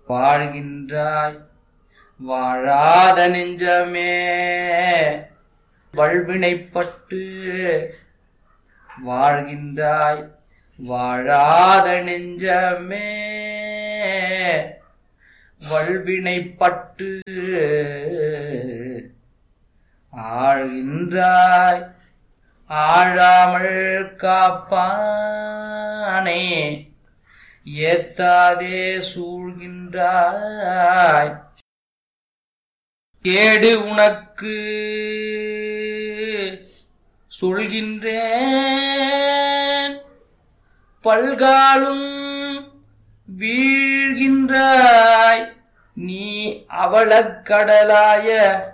வாழ்கின்றாய் வாழாத நெஞ்சமே வல்வினைப்பட்டு வாழ்கின்றாய் வாழாத நெஞ்சமே வல்வினைப்பட்டு ஆழ்கின்றாய் ஆழாமல் காப்பானே ஏத்தாதே சூழ்கின்றாய் கேடு உனக்கு சொல்கின்றேன் பல்காலும் வீழ்கின்றாய் நீ அவளக்கடலாய